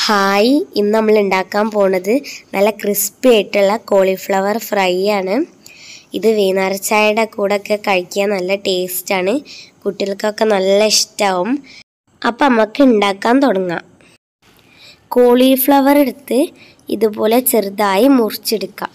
hi ഇന്ന് നമ്മൾ ഉണ്ടാക്കാൻ പോണത് നല്ല ക്രിസ്പി ആയിട്ടുള്ള കോളിഫ്ലവർ ഫ്രൈ ആണ് ഇത് വൈകുന്നേരച്ചായയുടെ കൂടെ ഒക്കെ കഴിക്കാൻ നല്ല ടേസ്റ്റാണ് കുട്ടികൾക്കൊക്കെ നല്ല ഇഷ്ടമാവും അപ്പം നമുക്ക് ഉണ്ടാക്കാൻ തുടങ്ങാം കോളിഫ്ലവർ എടുത്ത് ഇതുപോലെ ചെറുതായി മുറിച്ചെടുക്കാം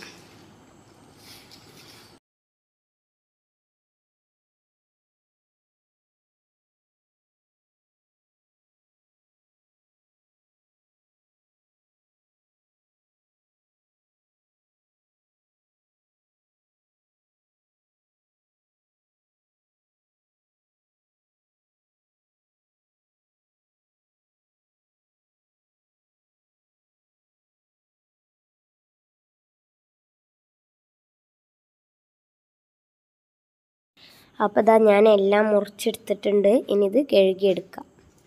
അപ്പോൾ ഇതാ ഞാൻ എല്ലാം മുറിച്ചെടുത്തിട്ടുണ്ട് ഇനി ഇത് കഴുകിയെടുക്കാം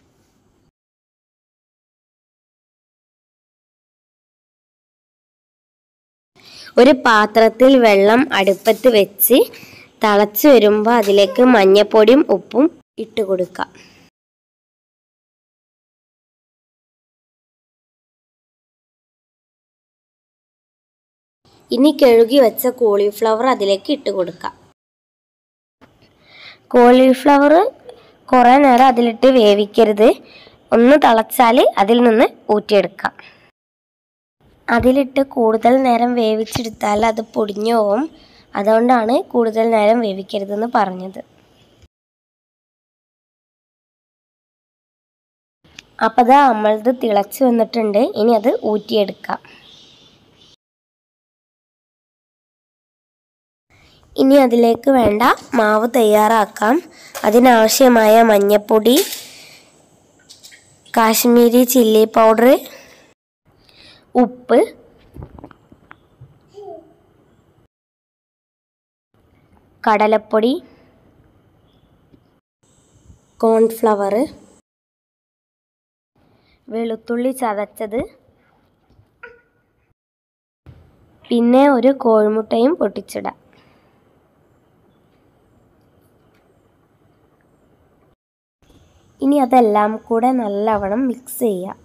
ഒരു പാത്രത്തിൽ വെള്ളം അടുപ്പത്ത് വെച്ച് തിളച്ച് വരുമ്പോൾ അതിലേക്ക് മഞ്ഞപ്പൊടിയും ഉപ്പും ഇട്ട് കൊടുക്കാം ഇനി കഴുകി വെച്ച കോളിഫ്ലവർ അതിലേക്ക് ഇട്ട് കൊടുക്കാം കോളിഫ്ലവർ കുറേ നേരം അതിലിട്ട് വേവിക്കരുത് ഒന്ന് തിളച്ചാൽ അതിൽ നിന്ന് ഊറ്റിയെടുക്കാം അതിലിട്ട് കൂടുതൽ നേരം വേവിച്ചെടുത്താൽ അത് പൊടിഞ്ഞു പോവും അതുകൊണ്ടാണ് കൂടുതൽ നേരം വേവിക്കരുതെന്ന് പറഞ്ഞത് അപ്പം അത് നമ്മളത് തിളച്ച് വന്നിട്ടുണ്ട് ഇനി അത് ഊറ്റിയെടുക്കാം ഇനി അതിലേക്ക് വേണ്ട മാവ് തയ്യാറാക്കാം അതിനാവശ്യമായ മഞ്ഞൾപ്പൊടി കാശ്മീരി ചില്ലി പൗഡർ ഉപ്പ് കടലപ്പൊടി കോൺഫ്ലവർ വെളുത്തുള്ളി ചതച്ചത് പിന്നെ ഒരു കോഴിമുട്ടയും പൊട്ടിച്ചിടാം ഇനി അതെല്ലാം കൂടെ നല്ലവണ്ണം മിക്സ് ചെയ്യാം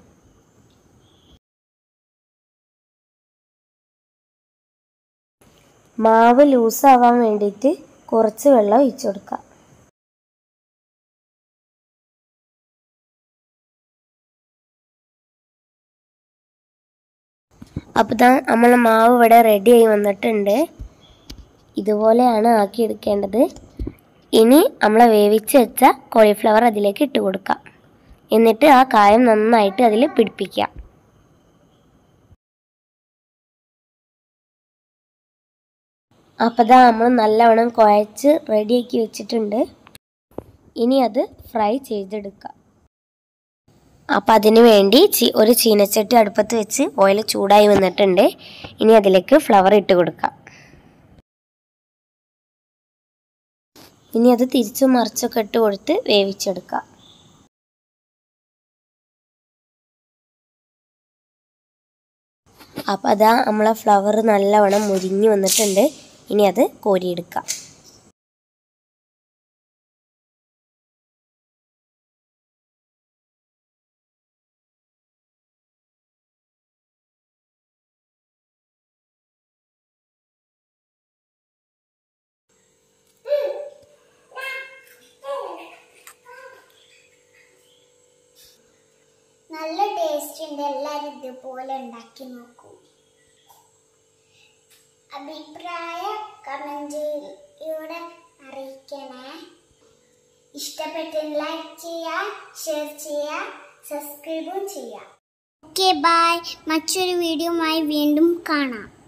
മാവ് ലൂസാവാൻ വേണ്ടിയിട്ട് കുറച്ച് വെള്ളം ഒഴിച്ചു കൊടുക്കാം അപ്പോൾ ഇതാ നമ്മൾ മാവ് ഇവിടെ റെഡി ആയി വന്നിട്ടുണ്ട് ഇതുപോലെയാണ് ആക്കിയെടുക്കേണ്ടത് ഇനി നമ്മൾ വേവിച്ച് വെച്ച കോളിഫ്ലവർ അതിലേക്ക് ഇട്ട് കൊടുക്കാം എന്നിട്ട് ആ കായം നന്നായിട്ട് അതിൽ പിടിപ്പിക്കാം അപ്പോൾ ഇതാ നമ്മൾ നല്ലവണ്ണം കുഴച്ച് റെഡിയാക്കി വെച്ചിട്ടുണ്ട് ഇനി അത് ഫ്രൈ ചെയ്തെടുക്കാം അപ്പോൾ അതിന് വേണ്ടി ചീ ഒരു ചീനച്ചട്ടി അടുപ്പത്ത് വെച്ച് ഓയിൽ ചൂടായി വന്നിട്ടുണ്ട് ഇനി അതിലേക്ക് ഫ്ലവർ ഇട്ട് കൊടുക്കാം ഇനി അത് തിരിച്ചു മറിച്ചൊക്കെ ഇട്ട് കൊടുത്ത് വേവിച്ചെടുക്കാം അപ്പം അതാ നമ്മളെ ഫ്ലവർ നല്ലവണ്ണം മുരിഞ്ഞു വന്നിട്ടുണ്ട് ഇനി അത് കോരിയെടുക്കാം നല്ല ടേസ്റ്റ് ഉണ്ട് എല്ലാവരും ഇതുപോലെ ഉണ്ടാക്കി നോക്കൂ അഭിപ്രായ കമന്റിലൂടെ അറിയിക്കണേ ഇഷ്ടപ്പെട്ടെങ്കിൽ ലൈക്ക് ചെയ്യുക ഷെയർ ചെയ്യുക സബ്സ്ക്രൈബും ചെയ്യുക ഓക്കെ ബൈ മറ്റൊരു വീഡിയോയുമായി വീണ്ടും കാണാം